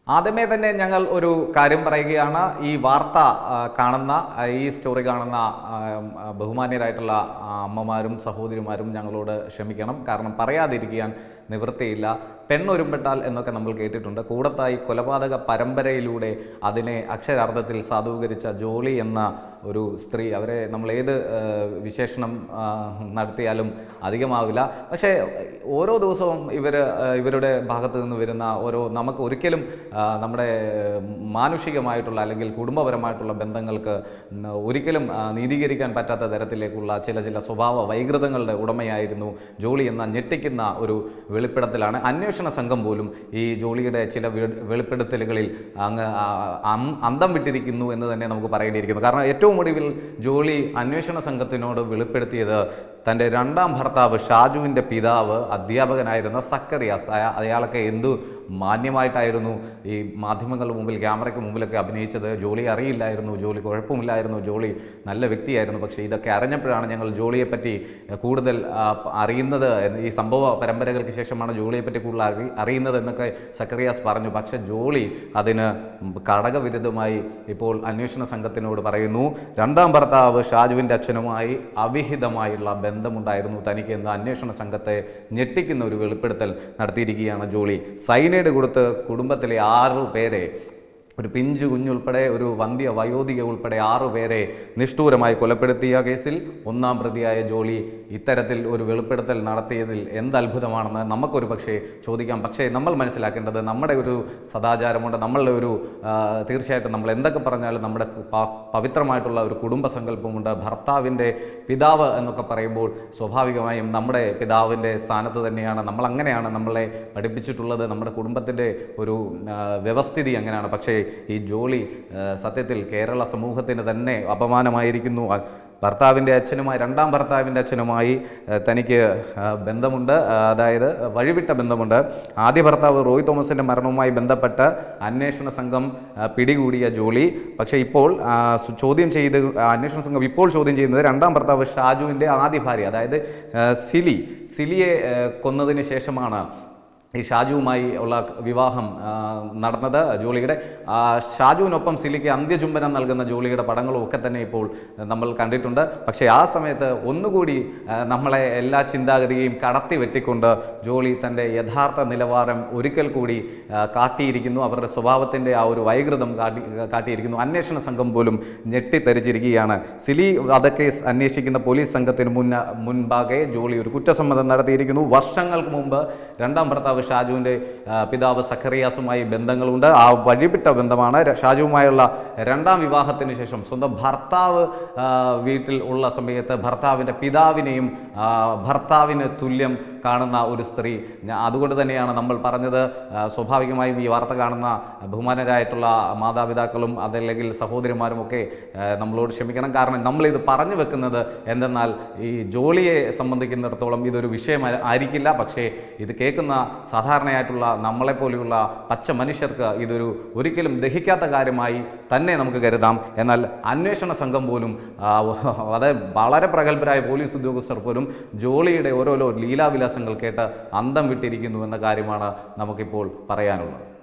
ആദ്യമേ തന്നെ ഞങ്ങൾ ഒരു കാര്യം പറയുകയാണ് ഈ വാർത്ത ആ, കാണുന്ന ആ, ഈ സ്റ്റോറി കാണുന്ന ആ, ആ, ബഹുമാന്യരായിട്ടുള്ള ആ, അമ്മമാരും സഹോദരിമാരും ഞങ്ങളോട് ക്ഷമിക്കണം കാരണം പറയാതിരിക്കാൻ നിവൃത്തിയില്ല പെണ്ണൊരുമ്പെട്ടാൽ എന്നൊക്കെ നമ്മൾ കേട്ടിട്ടുണ്ട് കൂടത്തായി കൊലപാതക പരമ്പരയിലൂടെ അതിനെ അക്ഷരാർത്ഥത്തിൽ സാധൂകരിച്ച ജോളി എന്ന ഒരു സ്ത്രീ അവരെ നമ്മൾ ഏത് ആ, വിശേഷണം ആ, നടത്തിയാലും അധികമാവില്ല പക്ഷേ ഓരോ ദിവസവും ഇവർ ഇവരുടെ ഭാഗത്ത് നിന്ന് വരുന്ന ഓരോ നമുക്ക് ഒരിക്കലും ആ, നമ്മുടെ മാനുഷികമായിട്ടുള്ള അല്ലെങ്കിൽ കുടുംബപരമായിട്ടുള്ള ബന്ധങ്ങൾക്ക് ന- ഒരിക്കലും ആ, നീതീകരിക്കാൻ പറ്റാത്ത തരത്തിലേക്കുള്ള ചില ചില സ്വഭാവ വൈകൃതങ്ങളുടെ ഉടമയായിരുന്നു ജോളി എന്ന ഞെട്ടിക്കുന്ന ഒരു വെളിപ്പെടുത്തലാണ് അന്വേഷണ സംഘം പോലും ഈ ജോളിയുടെ ചില വെ- വെളിപ്പെടുത്തലുകളിൽ അങ്ങ് ആ, അം- അന്തം വിട്ടിരിക്കുന്നു എന്ന് തന്നെ നമുക്ക് പറയേണ്ടിയിരിക്കുന്നു കാരണം ഏറ്റവും ഒടുവിൽ ജോളി അന്വേഷണ സംഘത്തിനോട് വെളിപ്പെടുത്തിയത് തൻ്റെ രണ്ടാം ഭർത്താവ് ഷാജുവിൻ്റെ പിതാവ് അധ്യാപകനായിരുന്ന സക്കറിയാസ് അയാ- അയാളൊക്കെ എന്തു മാന്യമായിട്ടായിരുന്നു ഈ മാധ്യമങ്ങളുടെ മുമ്പിൽ ക്യാമറയ്ക്ക് മുമ്പിലൊക്കെ അഭിനയിച്ചത് ജോലി അറിയില്ലായിരുന്നു ജോലി കുഴപ്പമില്ലായിരുന്നു ജോളി നല്ല വ്യക്തിയായിരുന്നു പക്ഷേ ഇതൊക്കെ അറിഞ്ഞപ്പോഴാണ് ഞങ്ങൾ ജോളിയെ പറ്റി കൂടുതൽ ആ, പ- അറിയുന്നത് എന്ന് ഈ സംഭവ പരമ്പരകൾക്ക് ശേഷമാണ് ജോളിയെ പറ്റി കൂടുതൽ അറി അറിയുന്നത് എന്നൊക്കെ സക്കറിയാസ് പറഞ്ഞു പക്ഷേ ജോളി അതിന് ഘടകവിരുദ്ധമായി ഇപ്പോൾ അന്വേഷണ സംഘത്തിനോട് പറയുന്നു രണ്ടാം ഭർത്താവ് ഷാജുവിൻ്റെ അച്ഛനുമായി അവിഹിതമായുള്ള ബന്ധമുണ്ടായിരുന്നു തനിക്ക് എന്ന് അന്വേഷണ സംഘത്തെ ഞെട്ടിക്കുന്ന ഒരു വെളിപ്പെടുത്തൽ നടത്തിയിരിക്കുകയാണ് ജോളി സൈനൈഡ് കൊടുത്ത് കുടുംബത്തിലെ ആറു പേരെ ഒരു പിഞ്ചു കുഞ്ഞുൾപ്പെടെ ഒരു വന്ധ്യ വയോധിക ഉൾപ്പെടെ ആറു പേരെ നിഷ്ഠൂരമായി കൊലപ്പെടുത്തിയ കേസിൽ ഒന്നാം പ്രതിയായ ജോളി ഇത്തരത്തിൽ ഒരു വെളിപ്പെടുത്തൽ നടത്തിയതിൽ എന്ത് അത്ഭുതമാണെന്ന് നമുക്കൊരു പക്ഷേ ചോദിക്കാം പക്ഷേ നമ്മൾ മനസ്സിലാക്കേണ്ടത് നമ്മുടെ ഒരു സദാചാരമുണ്ട് നമ്മളുടെ ഒരു ആ, തീർച്ചയായിട്ടും നമ്മൾ എന്തൊക്കെ പറഞ്ഞാലും നമ്മുടെ പ- പവിത്രമായിട്ടുള്ള ഒരു കുടുംബ സങ്കല്പമുണ്ട് ഭർത്താവിൻ്റെ പിതാവ് എന്നൊക്കെ പറയുമ്പോൾ സ്വാഭാവികമായും നമ്മുടെ പിതാവിൻ്റെ സ്ഥാനത്ത് തന്നെയാണ് നമ്മൾ അങ്ങനെയാണ് നമ്മളെ പഠിപ്പിച്ചിട്ടുള്ളത് നമ്മുടെ കുടുംബത്തിൻ്റെ ഒരു ആ, വ്യവസ്ഥിതി അങ്ങനെയാണ് പക്ഷേ ഈ ജോലി ആ, സത്യത്തിൽ കേരള സമൂഹത്തിന് തന്നെ അപമാനമായിരിക്കുന്നു ആ, ഭർത്താവിൻ്റെ അച്ഛനുമായി രണ്ടാം ഭർത്താവിൻ്റെ അച്ഛനുമായി ആ, തനിക്ക് ആ, ബന്ധമുണ്ട് ആ, അതായത് വഴിവിട്ട ബന്ധമുണ്ട് ആദ്യ ഭർത്താവ് റോയ് തോമസിൻ്റെ മരണവുമായി ബന്ധപ്പെട്ട് അന്വേഷണ സംഘം ആ, പിടികൂടിയ ജോലി പക്ഷേ ഇപ്പോൾ ആ, സു- ചോദ്യം ചെയ്ത് ആ, അന്വേഷണ സംഘം ഇപ്പോൾ ചോദ്യം ചെയ്യുന്നത് രണ്ടാം ഭർത്താവ് ഷാജുവിൻ്റെ ആദ്യ ഭാര്യ അതായത് ആ, സിലി സിലിയെ ആ, കൊന്നതിന് ശേഷമാണ് ഈ ഷാജുവുമായി ഉള്ള വിവാഹം ആ, നടന്നത് ജോളിയുടെ ആ, ഷാജുവിനൊപ്പം സിലിക്ക് അന്ത്യചുംബനം നൽകുന്ന ജോളിയുടെ പടങ്ങളും ഒക്കെ തന്നെ ഇപ്പോൾ നമ്മൾ കണ്ടിട്ടുണ്ട് പക്ഷേ ആ സമയത്ത് ഒന്നുകൂടി ആ, നമ്മളെ എല്ലാ ചിന്താഗതിയെയും കടത്തി വെട്ടിക്കൊണ്ട് ജോളി തൻ്റെ യഥാർത്ഥ നിലവാരം ഒരിക്കൽ കൂടി ആ, കാട്ടിയിരിക്കുന്നു അവരുടെ സ്വഭാവത്തിൻ്റെ ആ ഒരു വൈകൃതം കാട്ടി കാട്ടിയിരിക്കുന്നു അന്വേഷണ സംഘം പോലും ഞെട്ടിത്തെറിച്ചിരിക്കുകയാണ് സിലി വധക്കേസ് അന്വേഷിക്കുന്ന പോലീസ് സംഘത്തിന് മുന്ന മുൻപാകെ ജോളി ഒരു കുറ്റസമ്മതം നടത്തിയിരിക്കുന്നു വർഷങ്ങൾക്ക് മുമ്പ് രണ്ടാം ഭർത്താവ് ഷാജുവിൻ്റെ ആ, പിതാവ് സഖറിയാസുമായി ബന്ധങ്ങളുണ്ട് ആ വഴിവിട്ട ബന്ധമാണ് ര- ഷാജുവുമായുള്ള രണ്ടാം വിവാഹത്തിന് ശേഷം സ്വന്തം ഭർത്താവ് ആ, വീട്ടിൽ ഉള്ള സമയത്ത് ഭർത്താവിൻ്റെ പിതാവിനെയും ആ, ഭർത്താവിന് തുല്യം കാണുന്ന ഒരു സ്ത്രീ ഞാ- അതുകൊണ്ട് തന്നെയാണ് നമ്മൾ പറഞ്ഞത് ആ, സ്വാഭാവികമായും ഈ വാർത്ത കാണുന്ന ബഹുമാനരായിട്ടുള്ള മാതാപിതാക്കളും അതല്ലെങ്കിൽ സഹോദരിമാരും ഒക്കെ ആ, നമ്മളോട് ക്ഷമിക്കണം കാരണം നമ്മളിത് പറഞ്ഞു വെക്കുന്നത് എന്തെന്നാൽ ഈ ജോലിയെ സംബന്ധിക്കുന്നിടത്തോളം ഇതൊരു വിഷയം ആ- ആയിരിക്കില്ല പക്ഷേ ഇത് കേൾക്കുന്ന സാധാരണയായിട്ടുള്ള നമ്മളെപ്പോലെയുള്ള പച്ച മനുഷ്യർക്ക് ഇതൊരു ഒരിക്കലും ദഹിക്കാത്ത കാര്യമായി തന്നെ നമുക്ക് കരുതാം എന്നാൽ അന്വേഷണ സംഘം പോലും ആ, അത് വളരെ പ്രഗത്ഭരായ പോലീസ് ഉദ്യോഗസ്ഥർ പോലും ജോളിയുടെ ഓരോരോ ലീലാവിലാസങ്ങൾ കേട്ട് അന്തം വിട്ടിരിക്കുന്നു എന്ന കാര്യമാണ് നമുക്കിപ്പോൾ പറയാനുള്ളത്